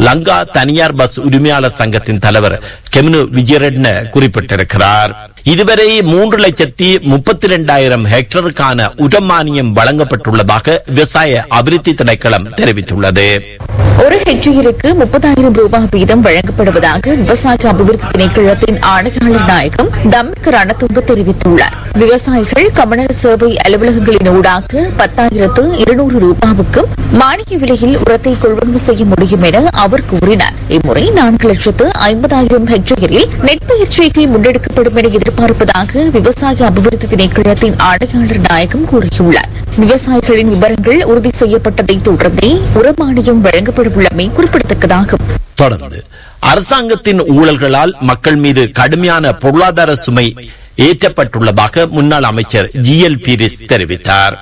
லங்கா தனியார் பஸ் உரிமையாளர் சங்கத்தின் தலைவர் கெமினு விஜயரட்ன குறிப்பிட்டிருக்கிறார் இதுவரை மூன்று லட்சத்தி முப்பத்தி இரண்டாயிரம் ஹெக்டருக்கான உரமானியம் வழங்கப்பட்டுள்ளதாக விவசாய அபிவிருத்தி திணைக்களம் தெரிவித்துள்ளது ஒரு ஹெக்டேருக்கு முப்பதாயிரம் ரூபாய் வீதம் வழங்கப்படுவதாக விவசாய அபிவிருத்தி திணைக்களத்தின் ஆணையாளர் நாயகம் தம்மிக் ரணதுங்க தெரிவித்துள்ளார் விவசாயிகள் கமநல சேவை அலுவலகங்களின் ஊடாக பத்தாயிரத்து இருநூறு ரூபாவுக்கும் மானிய விலையில் உரத்தை கொள்வனவு செய்ய முடியும் என அவர் கூறினார் இம்முறை நான்கு லட்சத்து ஐம்பதாயிரம் ஹெக்டேரில் நெற்பயிர் செய்கை முன்னெடுக்கப்படும் என எதிர்பார்ப்பதாக விவசாய அபிவிருத்தி திணைக்களத்தின் ஆணையாளர் நாயகம் கூறியுள்ளார் விவசாயிகளின் விவரங்கள் உறுதி செய்யப்பட்டதைத் தொடர்ந்தே உரமானியம் வழங்கப்படவுள்ளமை குறிப்பிடத்தக்கதாகும் தொடர்ந்து அரசாங்கத்தின் ஊழல்களால் மக்கள் மீது கடுமையான பொருளாதார சுமை ஏற்றப்பட்டுள்ளதாக முன்னாள் அமைச்சர் ஜி எல் பீரிஸ் தெரிவித்தார்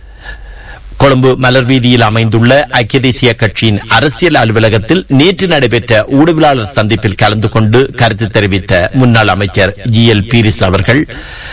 கொழும்பு மலர் வீதியில் அமைந்துள்ள ஐக்கிய தேசிய கட்சியின் அரசியல் அலுவலகத்தில் நேற்று நடைபெற்ற ஊடகவியலாளர் சந்திப்பில் கலந்து கொண்டு கருத்து தெரிவித்த முன்னாள் அமைச்சர் ஜி எல் பீரிஸ் அவர்கள்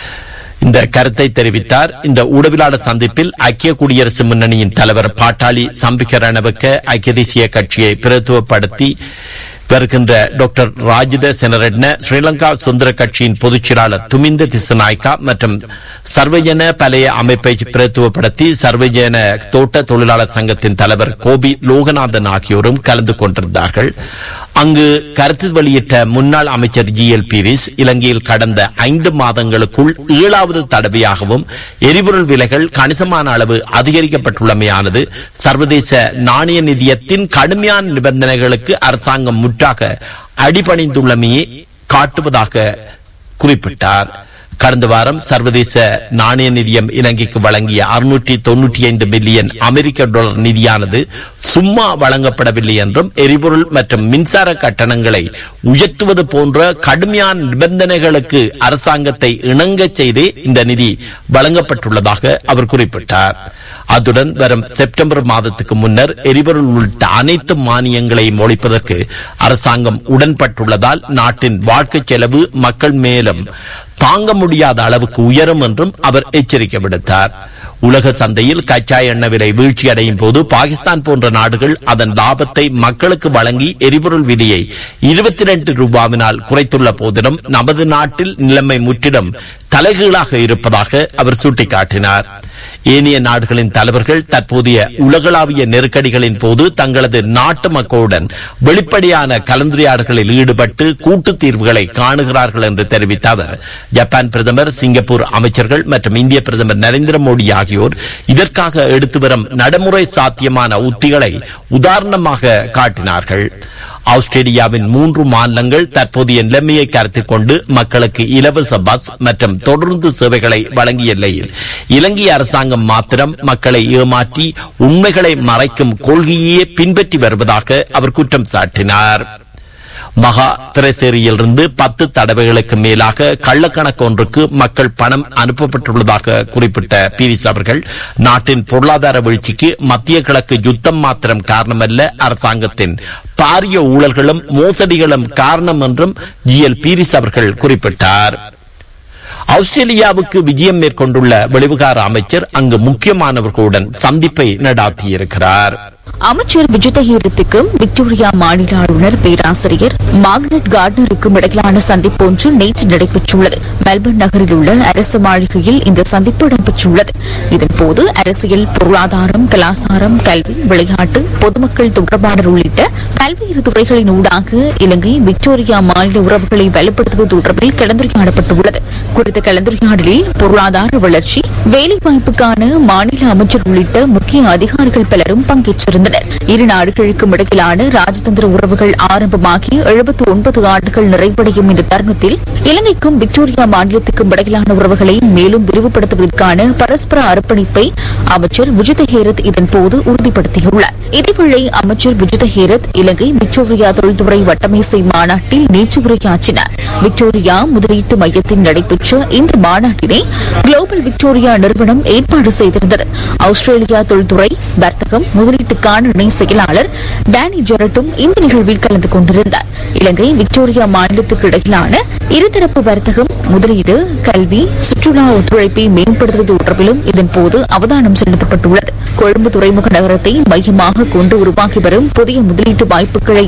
இந்த கருத்தை தெரிவித்தார் இந்த ஊடகவியலாளர் சந்திப்பில் ஐக்கிய குடியரசு முன்னணியின் தலைவர் பாட்டாளி சம்பிக்க ரணவக்க ஐக்கிய தேசிய கட்சியை பிரதித்துவப்படுத்தி வருகின்ற டாக்டர் ராஜித செனரட்ன ஸ்ரீலங்கா சுதந்திர கட்சியின் பொதுச் செயலாளர் துமிந்த திசநாய்க்கா மற்றும் சர்வஜன பழைய அமைப்பை பிரதித்துவப்படுத்தி சர்வஜன தோட்ட தொழிலாளர் சங்கத்தின் தலைவர் கோபி லோகநாதன் ஆகியோரும் கலந்து கொண்டிருந்தார்கள் அங்கு கருத்து வெளியிட்ட முன்னாள் அமைச்சர் ஜி எல் பீரிஸ் இலங்கையில் கடந்த ஐந்து மாதங்களுக்குள் ஏழாவது தடவையாகவும் எரிபொருள் விலைகள் கணிசமான அளவு அதிகரிக்கப்பட்டுள்ளமையானது சர்வதேச நாணய நிதியத்தின் கடுமையான நிபந்தனைகளுக்கு அரசாங்கம் முற்றாக அடிபணிந்துள்ளமையே காட்டுவதாக குறிப்பிட்டார் கடந்த வாரம் சர்வதேச நாணய நிதியம் இலங்கைக்கு வழங்கிய அறுநூற்றி தொன்னூற்றி ஐந்து பில்லியன் அமெரிக்க டாலர் நிதியானது சும்மா வழங்கப்படவில்லை என்றும் எரிபொருள் மற்றும் மின்சார கட்டணங்களை உயர்த்துவது போன்ற கடுமையான நிபந்தனைகளுக்கு அரசாங்கத்தை இணங்க செய்தே இந்த நிதி வழங்கப்பட்டுள்ளதாக அவர் குறிப்பிட்டார் அத்துடன் வரும் செப்டம்பர் மாதத்துக்கு முன்னர் எரிபொருள் உள்ளிட்ட அனைத்து மானியங்களையும் ஒழிப்பதற்கு அரசாங்கம் உடன்பட்டுள்ளதால் நாட்டின் வாழ்க்கை செலவு மக்கள் மேலும் தாங்க முடியாத அளவுக்கு உயரும் என்றும் அவர் எச்சரிக்கை விடுத்தார் உலக சந்தையில் கச்சா எண்ணெய் விலை வீழ்ச்சி அடையும் போது பாகிஸ்தான் போன்ற நாடுகள் அதன் லாபத்தை மக்களுக்கு வழங்கி எரிபொருள் விலையை இருபத்தி ரெண்டு ரூபாவினால் குறைத்துள்ள போதிலும் நமது நாட்டில் நிலைமை முற்றிலும் தலைகீழாக இருப்பதாக அவர் சுட்டிக்காட்டினார் ஏனைய நாடுகளின் தலைவர்கள் தற்போதைய உலகளாவிய நெருக்கடிகளின் போது தங்களது நாட்டு மக்களுடன் வெளிப்படையான கலந்துரையாடல்களில் ஈடுபட்டு கூட்டு தீர்வுகளை காணுகிறார்கள் என்று தெரிவித்த அவர் ஜப்பான் பிரதமர் சிங்கப்பூர் அமைச்சர்கள் மற்றும் இந்திய பிரதமர் நரேந்திர மோடி ஆகியோர் இதற்காக எடுத்து வரும் நடைமுறை சாத்தியமான உத்திகளை உதாரணமாக காட்டினார்கள் ஆஸ்திரேலியாவின் மூன்று மாநிலங்கள் தற்போதைய நிலைமையை கருத்தில் கொண்டு மக்களுக்கு இலவச பஸ் மற்றும் தொடர்ந்து சேவைகளை வழங்கிய நிலையில் இலங்கை அரசாங்கம் மாத்திரம் மக்களை ஏமாற்றி உண்மைகளை மறைக்கும் கொள்கையே பின்பற்றி வருவதாக அவர் குற்றம் சாட்டினார் மகா திரைசேரியிலிருந்து பத்து தடவைகளுக்கு மேலாக கள்ளக்கணக்கு ஒன்றுக்கு மக்கள் பணம் அனுப்பப்பட்டுள்ளதாக குறிப்பிட்ட பீரிஸ் அவர்கள் நாட்டின் பொருளாதார வீழ்ச்சிக்கு மத்திய கிழக்கு யுத்தம் மாத்திரம் காரணமல்ல அரசாங்கத்தின் பாரிய ஊழல்களும் மோசடிகளும் காரணம் என்றும் ஜி எல் பீரிஸ் அவர்கள் குறிப்பிட்டார் ஆஸ்திரேலியாவுக்கு விஜயம் மேற்கொண்டுள்ள வெளிவிகார அமைச்சர் அங்கு முக்கியமானவர்களுடன் சந்திப்பை நடாத்தியிருக்கிறார் அமைச்சர் விஜிதஹீரத்துக்கும் விக்டோரியா மாநில ஆளுநர் பேராசிரியர் மார்கரெட் கார்டனருக்கும் இடையிலான சந்திப்பு ஒன்று நேற்று நடைபெற்றுள்ளது மெல்பர்ன் நகரில் உள்ள அரசு மாளிகையில் இந்த சந்திப்பு இடம்பெற்றுள்ளது இதன்போது அரசியல் பொருளாதாரம் கலாச்சாரம் கல்வி விளையாட்டு பொதுமக்கள் தொடர்பாளர் உள்ளிட்ட பல்வேறு துறைகளின் ஊடாக இலங்கை விக்டோரியா மாநில உறவுகளை வலுப்படுத்துவது தொடர்பில் கலந்துரையாடப்பட்டுள்ளது குறித்த கலந்துரையாடலில் பொருளாதார வளர்ச்சி வேலைவாய்ப்புக்கான மாநில அமைச்சர் உள்ளிட்ட முக்கிய அதிகாரிகள் பலரும் பங்கேற்றிருந்தனர் இரு நாடுகளுக்கும் இடையிலான ராஜதந்திர உறவுகள் ஆரம்பமாகி எழுபத்தி ஒன்பது ஆண்டுகள் நிறைவடையும் இந்த தருணத்தில் இலங்கைக்கும் விக்டோரியா மாநிலத்துக்கும் இடையிலான உறவுகளை மேலும் விரிவுபடுத்துவதற்கான பரஸ்பர அர்ப்பணிப்பை அமைச்சர் விஜித ஹேரத் இதன்போது உறுதிப்படுத்தியுள்ளார் இதேவேளை அமைச்சர் விஜித ஹேரத் இலங்கை விக்டோரியா தொழில்துறை வட்டமேசை மாநாட்டில் நேற்று உரையாற்றினார் விக்டோரியா முதலீட்டு மையத்தில் நடைபெற்ற இந்த மாநாட்டினை குளோபல் விக்டோரியா நிறுவனம் ஏற்பாடு செய்திருந்தது ஆஸ்திரேலியா தொழில்துறை வர்த்தகம் முதலீட்டுக்கான இணை செயலாளர் டேனி ஜெரட்டும் இந்த நிகழ்வில் கலந்து கொண்டிருந்தார் இலங்கை விக்டோரியா மாநிலத்துக்கு இடையிலான இருதரப்பு வர்த்தகம் முதலீடு கல்வி சுற்றுலா ஒத்துழைப்பை மேம்படுத்துவது தொடர்பிலும் இதன்போது அவதானம் செலுத்தப்பட்டுள்ளது கொழும்பு துறைமுக நகரத்தை மையமாக கொண்டு உருவாக்கி வரும் புதிய முதலீட்டு வாய்ப்புகளை